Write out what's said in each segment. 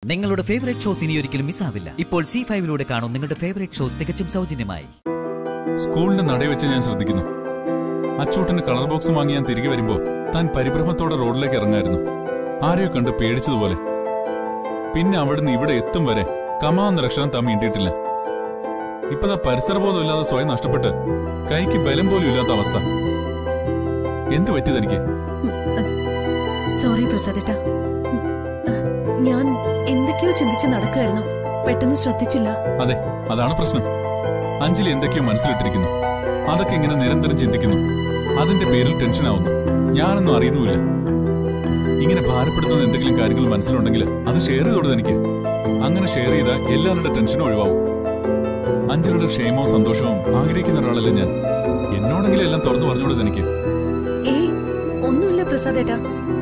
നിങ്ങളുടെ favourite shows ഇനി ഒരിക്കലും മിസ്സാവില്ല ഇപ്പോൾ സി ഫൈവിലൂടെ കാണും നിങ്ങളുടെ ഫേവറേറ്റ് ഷോ തികച്ചും സൗജന്യമായി സ്കൂളിന്റെ നടയിൽ വെച്ച് ഞാൻ ശ്രദ്ധിക്കുന്നു അച്ചൂട്ടന് കളർ ബോക്സ് വാങ്ങി ഞാൻ തിരികെ വരുമ്പോ താൻ പരിഭ്രമത്തോടെ റോഡിലേക്ക് ഇറങ്ങായിരുന്നു ആരെയോ കണ്ട് പേടിച്ചതുപോലെ പിന്നെ അവിടുന്ന് ഇവിടെ എത്തും വരെ കമാന്ന ലക്ഷണം താൻ മീണ്ടിയിട്ടില്ല ഇപ്പതാ പരിസരബോധം ഇല്ലാതെ സ്വയം നഷ്ടപ്പെട്ട് കൈക്ക് ബലം പോലും ഇല്ലാത്ത അവസ്ഥ എന്ത് പറ്റി തനിക്ക് സോറി പ്രസാദേട്ടാ ഞാൻ എന്തൊക്കെയോ ചിന്തിച്ച് നടക്കുകയായിരുന്നു പെട്ടെന്ന് ശ്രദ്ധിച്ചില്ല അതെ അതാണ് പ്രശ്നം അഞ്ജലി എന്തൊക്കെയോ മനസ്സിലിട്ടിരിക്കുന്നു അതൊക്കെ ഇങ്ങനെ നിരന്തരം ചിന്തിക്കുന്നു അതിന്റെ പേരിൽ ടെൻഷനാവുന്നു ഞാനൊന്നും അറിയുന്നുമില്ല ഇങ്ങനെ ഭാരപ്പെടുത്തുന്ന എന്തെങ്കിലും കാര്യങ്ങൾ മനസ്സിലുണ്ടെങ്കിൽ അത് ഷെയർ ചെയ്തോട് എനിക്ക് അങ്ങനെ ഷെയർ ചെയ്താൽ എല്ലാവരുടെ ടെൻഷനും ഒഴിവാവും അഞ്ജലിയുടെ ക്ഷേമവും സന്തോഷവും ആഗ്രഹിക്കുന്ന ഒരാളല്ല ഞാൻ എന്നോടെങ്കിലും എല്ലാം തുറന്നു പറഞ്ഞോളൂ എനിക്ക് ഏയ് ഒന്നുമില്ല പ്രസാദേട്ടാ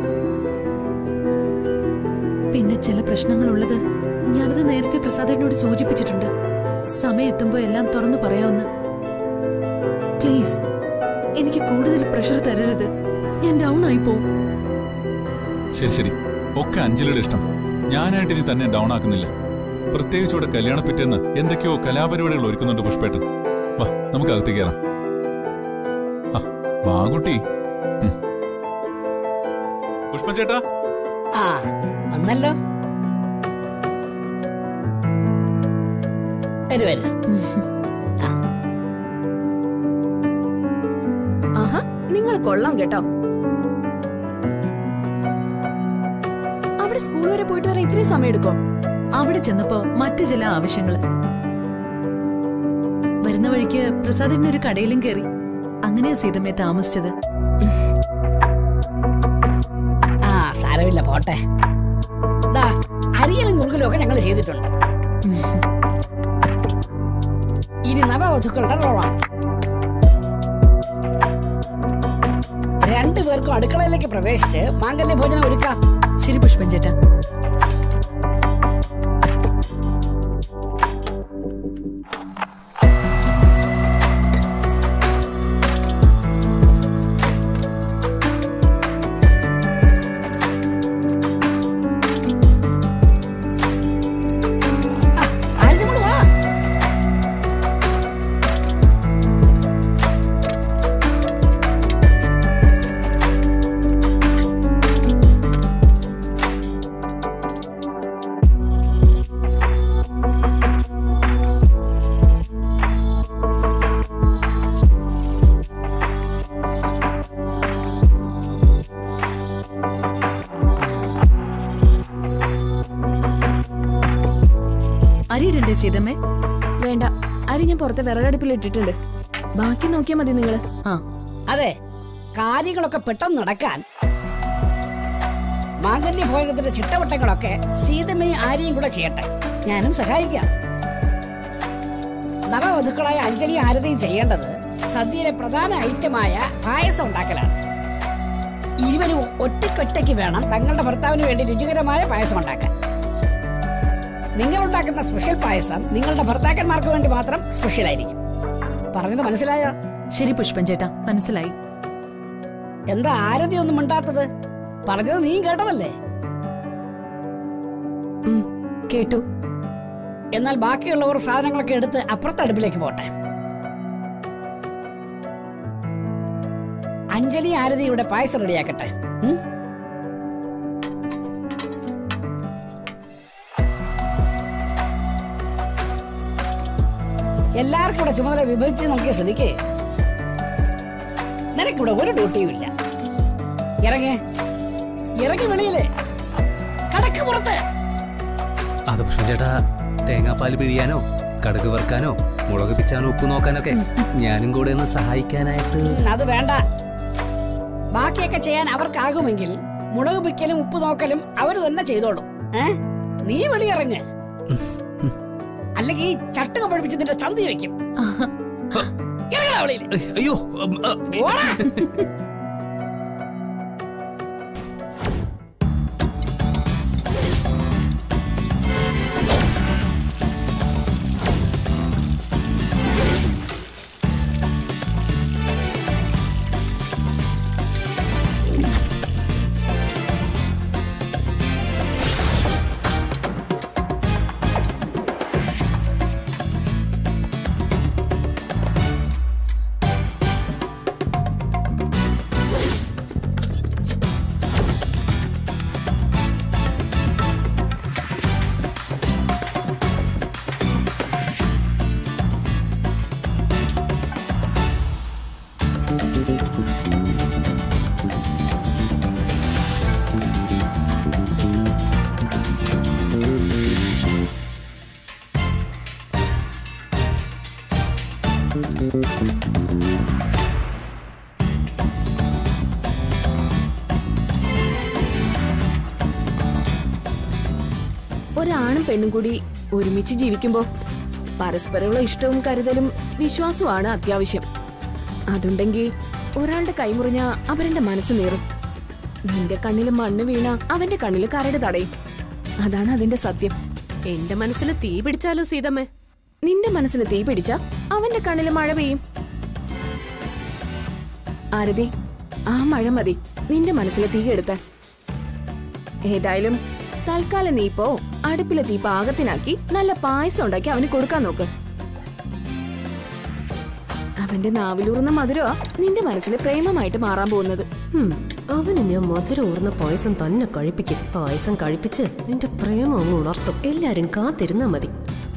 പിന്നെ ചില പ്രശ്നങ്ങളുള്ളത് ഞാനത് നേരത്തെ പ്രസാദേട്ടനോട് സൂചിപ്പിച്ചിട്ടുണ്ട് സമയം എത്തുമ്പോ എല്ലാം തുറന്നു പറയാമെന്ന് പ്ലീസ് എനിക്ക് കൂടുതൽ പ്രഷർ തരരുത് ഞാൻ ഡൗൺ ആയി പോവും ശരി ശരി ഒക്കെ അഞ്ജലിയുടെ ഇഷ്ടം ഞാനായിട്ട് ഇനി തന്നെ ഡൗൺ ആക്കുന്നില്ല പ്രത്യേകിച്ച് ഇവിടെ കല്യാണ പിറ്റേന്ന് എന്തൊക്കെയോ കലാപരിപാടികൾ ഒരുക്കുന്നുണ്ട് പുഷ്പേട്ടൻ വാ നമുക്ക് അകത്തേക്ക് കയറാം ആ വാ കുട്ടി ഉം. പുഷ്പ ചേട്ടാ ആ വന്നല്ലോ വരൂ വരൂ ആഹാ നിങ്ങൾ കൊള്ളാം കേട്ടോ അവിടെ സ്കൂൾ വരെ പോയിട്ട് വരാൻ ഇത്രയും സമയം എടുക്കോ അവിടെ ചെന്നപ്പോ മറ്റു ചില ആവശ്യങ്ങള് വരുന്ന വഴിക്ക് പ്രസാദിന്റെ ഒരു കടയിലും കയറി അങ്ങനെയാ സീതമ്മയെ താമസിച്ചത് ആ സാരമില്ല പോട്ടെ ദാ അരിയലും നുറുകലും ഒക്കെ ഞങ്ങൾ ചെയ്തിട്ടുണ്ട് ഇനി നവവധുക്കളുടെ റോളാണ് രണ്ടുപേർക്കും അടുക്കളയിലേക്ക് പ്രവേശിച്ച് മാംഗല്യ ഭോജനം ഒരുക്കാം ശരി പുഷ്പൻ ചേട്ടാ ആരും കൂടെ വാ അരിയിടണ്ടേ സീതമ്മേ വേണ്ട അരി ഞാൻ പുറത്തെ വിറകടുപ്പിൽ ഇട്ടിട്ടുണ്ട് ബാക്കി നോക്കിയാ മതി നിങ്ങള് ആ അതെ കാര്യങ്ങളൊക്കെ പെട്ടെന്ന് നടക്കാൻ മാംഗല്യ ഭോജനത്തിന്റെ ചിട്ടവട്ടങ്ങളൊക്കെ സീതമ്മയും ആരെയും കൂടെ ചെയ്യട്ടെ ഞാനും സഹായിക്കാം നവവധുക്കളായ അഞ്ജലി ആരതിയും ചെയ്യേണ്ടത് സദ്യയിലെ പ്രധാന ഐറ്റമായ പായസം ഉണ്ടാക്കലാണ് ഇരുവരും ഒറ്റയ്ക്കൊറ്റയ്ക്ക് വേണം തങ്ങളുടെ ഭർത്താവിന് വേണ്ടി രുചികരമായ പായസം ഉണ്ടാക്കാൻ നിങ്ങൾ ഉണ്ടാക്കുന്ന സ്പെഷ്യൽ പായസം നിങ്ങളുടെ ഭർത്താക്കന്മാർക്ക് വേണ്ടി മാത്രം സ്പെഷ്യൽ ആയിരിക്കും പറഞ്ഞത് മനസ്സിലായോ ശരി പുഷ്പൻ ചേട്ടാ മനസ്സിലായി എന്താ ആരതി ഒന്നും മിണ്ടാത്തത് പറഞ്ഞത് നീ കേട്ടതല്ലേ ഉം, കേട്ടു എന്നാൽ ബാക്കിയുള്ളവർ സാധനങ്ങളൊക്കെ എടുത്ത് അപ്പുറത്തെ അടുപ്പിലേക്ക് പോട്ടെ അഞ്ജലി ആരതി ഇവിടെ പായസം റെഡിയാക്കട്ടെ ഉം? എല്ലാവർക്കും ഇവിടെ ചുമതല വിഭജിച്ച് നൽകിയ സ്ഥിതിക്ക് നിനക്കിവിടെ ഒരു ഡ്യൂട്ടിയും ഇല്ല ഇറങ്ങ് ഇറങ്ങി വെളിയില് കടക്ക് പുറത്ത് അത് പക്ഷെ ചേട്ടാ തേങ്ങാപ്പാൽ പിഴിയാനോ കടുക് വറുക്കാനോ മുളക് പിച്ചാനോ ഉപ്പ് നോക്കാനൊക്കെ ഞാനും കൂടെ ഒന്ന് സഹായിക്കാനായിട്ട് ഉം, അത് വേണ്ട ബാക്കിയൊക്കെ ചെയ്യാൻ അവർക്കാകുമെങ്കിൽ മുളക് പിക്കലും ഉപ്പ് നോക്കലും അവര് തന്നെ ചെയ്തോളും ഏ നീ വെളിയിറങ്ങ് അല്ലെങ്കിൽ ഈ ചട്ടുക പഠിപ്പിച്ച് നിന്റെ ചന്തി വെക്കും ഇറങ്ങടാ വെളിയിൽ അയ്യോ ഉം, അ, ഓടാ ഒരാണും പെണ്ണും കൂടി ഒരുമിച്ച് ജീവിക്കുമ്പോ പരസ്പരമുള്ള ഇഷ്ടവും കരുതലും വിശ്വാസവുമാണ് അത്യാവശ്യം അതുണ്ടെങ്കിൽ ഒരാളുടെ കൈമുറിഞ്ഞ അവരുടെ മനസ്സ് നീറും നിന്റെ കണ്ണിൽ മണ്ണ് വീണ അവന്റെ കണ്ണിൽ കരട് തടയും അതാണ് അതിന്റെ സത്യം എന്റെ മനസ്സിൽ തീ പിടിച്ചാലോ സീതമ്മേ നിന്റെ മനസ്സിൽ തീ പിടിച്ച അവന്റെ കണ്ണിൽ മഴ പെയ്യും ആരതി ആ മഴ മതി നിന്റെ മനസ്സിൽ തീ കെടുത്താൻ ഏതായാലും തൽക്കാലം നീ ഇപ്പോ അടുപ്പിലെ തീ പാകത്തിനാക്കി നല്ല പായസം ഉണ്ടാക്കി അവന് കൊടുക്കാൻ നോക്ക് അവന്റെ നാവിലൂറുന്ന മധുരമാ നിന്റെ മനസ്സിൽ പ്രേമമായിട്ട് മാറാൻ പോകുന്നത് ഹും, അവന് ഞാൻ മധുരം ഊർന്ന പായസം തന്നെ കഴിപ്പിക്കും പായസം കഴിപ്പിച്ച് നിന്റെ പ്രേമം അങ്ങ് ഉണർത്തും എല്ലാരും കാത്തിരുന്നാ മതി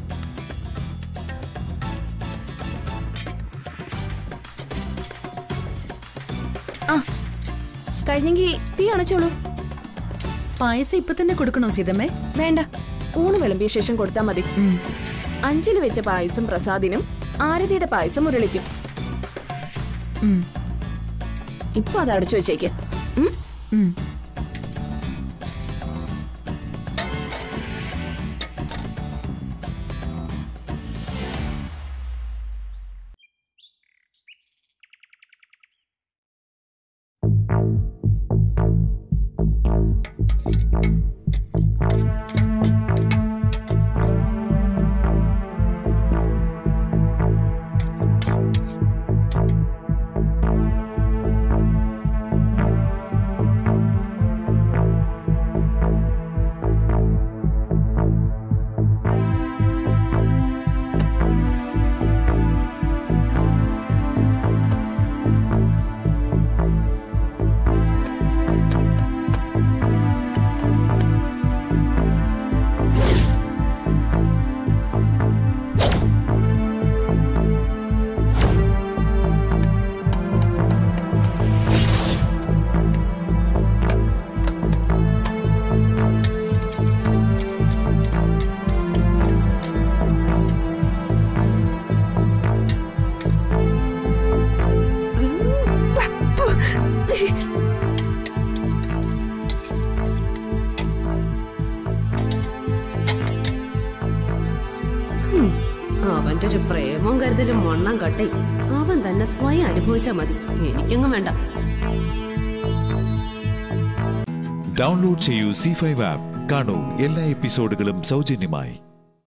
ആ കഴിഞ്ഞെങ്കി തീ അണച്ചോളൂ പായസം ഇപ്പൊ തന്നെ കൊടുക്കണോ സീതമ്മേ വേണ്ട ഊണ് വിളമ്പിയ ശേഷം കൊടുത്താൽ മതി അഞ്ചില് വെച്ച പായസം പ്രസാദിനും ആരതിയുടെ പായസം മുരളിക്കും ഉം. ഇപ്പൊ അത് അടച്ചു വെച്ചേക്ക് ഉം? ഉം. അവന്റെ ഒരു പ്രേമവും കരുതലും മണ്ണം കട്ടെ അവൻ തന്നെ സ്വയം അനുഭവിച്ചാ മതി എനിക്കൊന്നും വേണ്ട ഡൗൺലോഡ് ചെയ്യൂ സി ഫൈവ് ആപ്പ് കാണൂ എല്ലാ എപ്പിസോഡുകളും സൗജന്യമായി